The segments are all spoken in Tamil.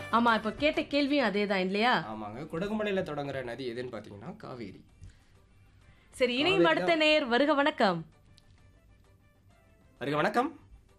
ஆமா இப்ப கேட்ட கேள்வியும் அதேதான் இல்லையா ஆமாங்க குடகுமலையில தொடங்குற நதி எதுன்னு பாத்தீங்கன்னா காவேரி சரி இணையும் காவேரி அடுத்த நேர் வருக வணக்கம் வருக வணக்கம்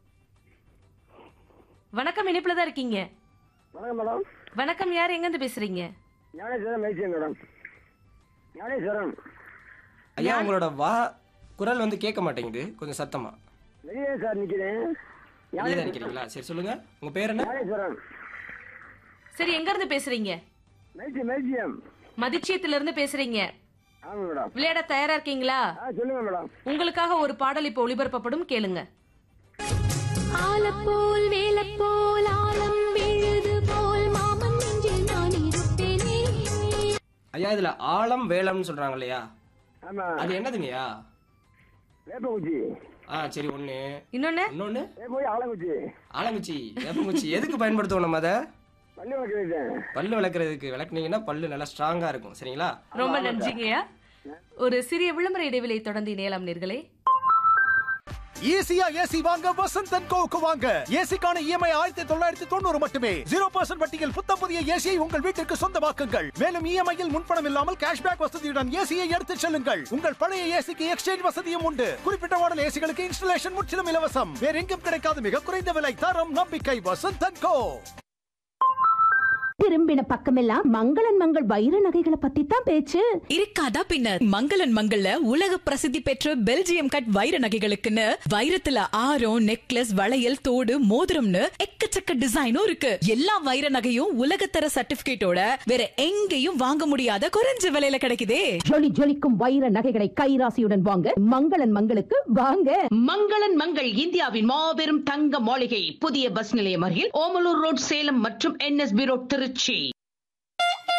வணக்கம் இணைப்புல தான் இருக்கீங்க வணக்கம் மேடம் வணக்கம் யார் எங்க இருந்து பேசுறீங்க ஞானேஸ்வரம் மைசூர் மேடம் ஞானேஸ்வரம் ஐயா உங்களோட வா குரல் வந்து கேட்க மாட்டேங்குது கொஞ்சம் சத்தமா வெளியே சார் நிற்கிறேன் வெளியே தான் நிக்கிறீங்களா சரி சொல்லுங்க உங்க பேர் என்ன ஞானேஸ்வரம் சரி எங்க இருந்து பேசுறீங்க மைசி மைசியம் மதிச்சியத்துல இருந்து பேசுறீங்க ஆமாம் மேடம் விளையாட தயாரா இருக்கீங்களா ஆ சொல்லுங்க மேடம் உங்களுக்காக ஒரு பாடல் இப்போ ஒளிபரப்பப்படும் கேளுங்க ஆலப்போல் வேலப்போல் ஆலம் விழுது போல் மாமன் நெஞ்சில் நான் இருப்பேனே ஐயா இதுல ஆலம் வேலம்னு சொல்றாங்க இல்லையா ஆமாம் அது என்னதுங்கய்யா வேப்பங்குச்சி ஆ சரி ஒண்ணு இன்னொன்னு இன்னொன்னு வேப்பங்குச்சி ஆலங்குச்சி ஆலங்குச்சி வேப்பங்குச்சி எதுக்கு பயன்படுத்துவோம் நம்ம அதை பள்ளி வளர்க்குறேன் பல்லு விளக்குறதுக்கு விளக்குனீங்கன்னா பல்லு நல்லா ஸ்ட்ராங்கா இருக்கும் சரிங்களா ரொம்ப நன்றிங்கய்யா ஒரு சிறிய விளம்பர இடைவெளியை தொடர்ந்து இணையலாம் நேர்களே ஈஸியா ஏசி வாங்க வசந்த் அண்ட் கோவுக்கு வாங்க ஏசிக்கான இஎம்ஐ ஆயிரத்தி தொள்ளாயிரத்தி தொண்ணூறு மட்டுமே ஜீரோ பர்சன்ட் வட்டியில் புத்தம் புதிய ஏசியை உங்கள் வீட்டிற்கு சொந்தமாக்குங்கள் மேலும் இஎம்ஐயில் முன்பணம் இல்லாமல் கேஷ்பேக் வசதியுடன் ஏசியை எடுத்துச் செல்லுங்கள் உங்கள் பழைய ஏசிக்கு எக்ஸ்சேஞ்ச் வசதியும் உண்டு குறிப்பிட்ட மாடல் ஏசிகளுக்கு இன்ஸ்டலேஷன் முற்றிலும் இலவசம் வேற எங்கும் கிடைக்காத மிக குறைந்த விலை தரம் நம்பிக்கை வசந்த் அண்ட் கோ திரும்பின பக்கமெல்லாம் மங்களன் மங்கள் வைர நகைகளை பத்தி தான் பேச்சு இருக்காதா பின்ன மங்களன் மங்கள்ல உலக பிரசித்தி பெற்ற பெல்ஜியம் கட் வைர நகைகளுக்குன்னு வைரத்துல ஆரம் நெக்லஸ் வளையல் தோடு மோதிரம்னு எக்கச்சக்க டிசைனும் இருக்கு எல்லா வைர நகையும் உலகத்தர சர்டிபிகேட்டோட வேற எங்கேயும் வாங்க முடியாத குறைஞ்ச விலையில கிடைக்குதே ஜொலி ஜொலிக்கும் வைர நகைகளை கைராசியுடன் வாங்க மங்களன் மங்களுக்கு வாங்க மங்களன் மங்கள் இந்தியாவின் மாபெரும் தங்க மாளிகை புதிய பஸ் நிலையம் அருகில் ஓமலூர் ரோட் சேலம் மற்றும் என்எஸ்பி ரோட் திருச்சி